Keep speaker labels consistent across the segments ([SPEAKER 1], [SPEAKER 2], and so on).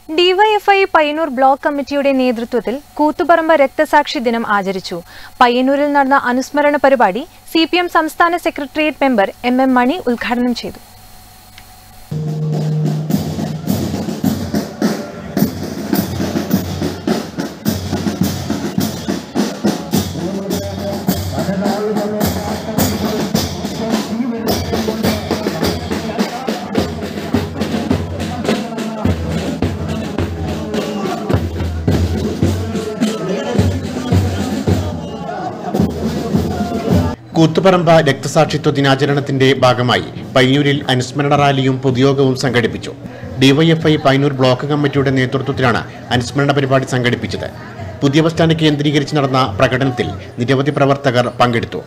[SPEAKER 1] DYFI Payyanur block കമ്മിറ്റിയുടെ നേതൃത്വത്തിൽ കൂത്തുപറമ്പ് രക്തസാക്ഷി ദിനം ആചരിച്ചു പയ്യന്നൂരിൽ നടന്ന അനുസ്മരണ പരിപാടി സി സംസ്ഥാന secretariat member M M Mani ഉദ്ഘാടനം ചെയ്തു
[SPEAKER 2] കൂത്തുപറമ്പ് രക്തസാക്ഷിത്വ ദിനാചരണത്തിന്റെ ഭാഗമായി പയ്യൂരിൽ അനുസ്മരണ റാലിയും പൊതുയോഗവും സംഘടിപ്പിച്ചു ഡിവൈഎഫ്ഐ പയ്യന്നൂർ ബ്ലോക്ക് കമ്മിറ്റിയുടെ നേതൃത്വത്തിലാണ് അനുസ്മരണ പരിപാടി സംഘടിപ്പിച്ചത് പുതിയ ബസ് സ്റ്റാൻഡ് കേന്ദ്രീകരിച്ച് നടന്ന പ്രകടനത്തിൽ നിരവധി പ്രവർത്തകർ പങ്കെടുത്തു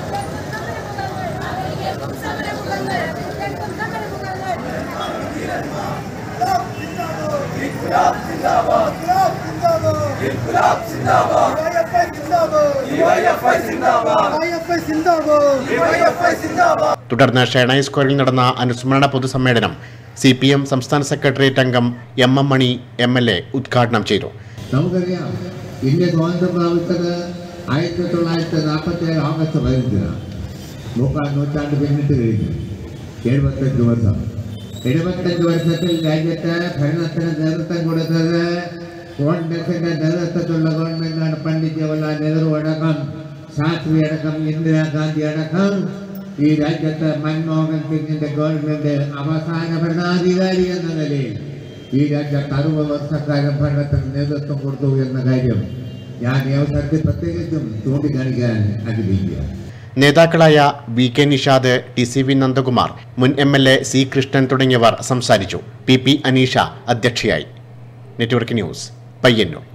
[SPEAKER 2] തുടർന്ന് ഷേണായി സ്ക്വയറിൽ നടന്ന അനുസ്മരണ പൊതുസമ്മേളനം സി പി എം സംസ്ഥാന സെക്രട്ടേറിയറ്റ് അംഗം M M Mani M L A ഉദ്ഘാടനം ചെയ്തു
[SPEAKER 3] നമുക്കറിയാം ഇന്ത്യ സ്വാതന്ത്ര്യം പ്രാപിച്ചത് ആയിരത്തി തൊള്ളായിരത്തി നാൽപ്പത്തി ഏഴ് ഓഗസ്റ്റ് പതിനഞ്ചിനാണ് മുക്കാൽ നൂറ്റാണ്ട് പിന്നിട്ട് കഴിഞ്ഞു എഴുപത്തഞ്ച് വർഷം എഴുപത്തഞ്ച് വർഷത്തിൽ രാജ്യത്ത് ഭരണത്തിന് നേതൃത്വം കൊടുത്തത് കോൺഗ്രസിന്റെ നേതൃത്വത്തിലുള്ള ഗവൺമെന്റാണ് പണ്ഡിറ്റ് ജവഹർലാൽ നെഹ്റു അടക്കം ശാസ്ത്രി അടക്കം ഇന്ദിരാഗാന്ധി അടക്കം ഈ രാജ്യത്ത് മൻമോഹൻ സിംഗിന്റെ ഗവൺമെന്റ് അവസാന ഭരണാധികാരി എന്ന നിലയിൽ ഈ രാജ്യത്ത് അറുപത് വർഷക്കാലം ഭരണത്തിന് നേതൃത്വം കൊടുത്തു എന്ന കാര്യം ഞാൻ ഈ അവസരത്തിൽ പ്രത്യേകിച്ചും ചൂണ്ടിക്കാണിക്കാൻ ആഗ്രഹിക്കുക
[SPEAKER 2] നേതാക്കളായ V K Nishad T C V Nandakumar മുൻ M L A C Krishnan തുടങ്ങിയവർ സംസാരിച്ചു പി പി അനീഷ അധ്യക്ഷയായി നെറ്റ്വർക്ക് ന്യൂസ് പയ്യന്നൂർ